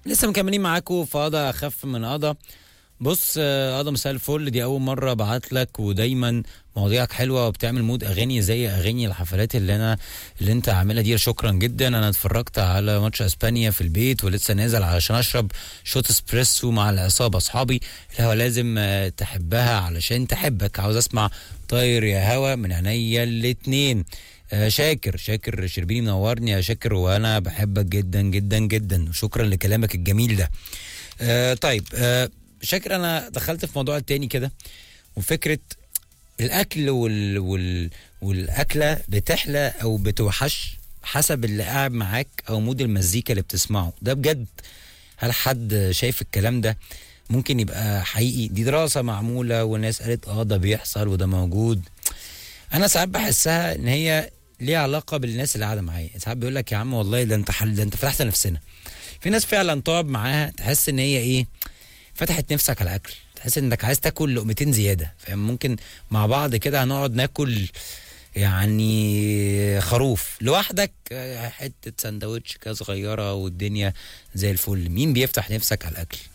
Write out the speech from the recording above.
لسه مكملين معاكم في قضا اخف من قضا بص آه، قضا مساء الفل دي اول مره ابعت لك ودايما مواضيعك حلوه وبتعمل مود اغاني زي اغاني الحفلات اللي انا اللي انت عاملها دي شكرا جدا انا اتفرجت على ماتش اسبانيا في البيت ولسه نازل علشان اشرب شوت اسبريسو مع العصابه اصحابي الهوا لازم آه، تحبها علشان تحبك عاوز اسمع طاير يا هوا من عينيا الاتنين آه، شاكر شاكر شربيني منورني يا شاكر وانا بحبك جدا جدا جدا شكرا لكلامك الجميل ده آه طيب آه شاكر انا دخلت في موضوع تاني كده وفكره الاكل وال وال والاكله بتحلى او بتوحش حسب اللي قاعد معاك او مود المزيكا اللي بتسمعه ده بجد هل حد شايف الكلام ده ممكن يبقى حقيقي دي دراسه معموله والناس قالت اه ده بيحصل وده موجود انا ساعات بحسها ان هي ليها علاقه بالناس اللي قاعده معايا ساعات بيقول لك يا عم والله ده انت حل ده انت فتحت نفسنا في ناس فعلا تقعد معاها تحس ان هي ايه فتحت نفسك على الاكل تحس انك عايز تاكل لقمتين زياده فاهم ممكن مع بعض كده هنقعد ناكل يعني خروف لوحدك آه، حته سندوتش كده صغيره والدنيا زي الفل مين بيفتح نفسك على الاكل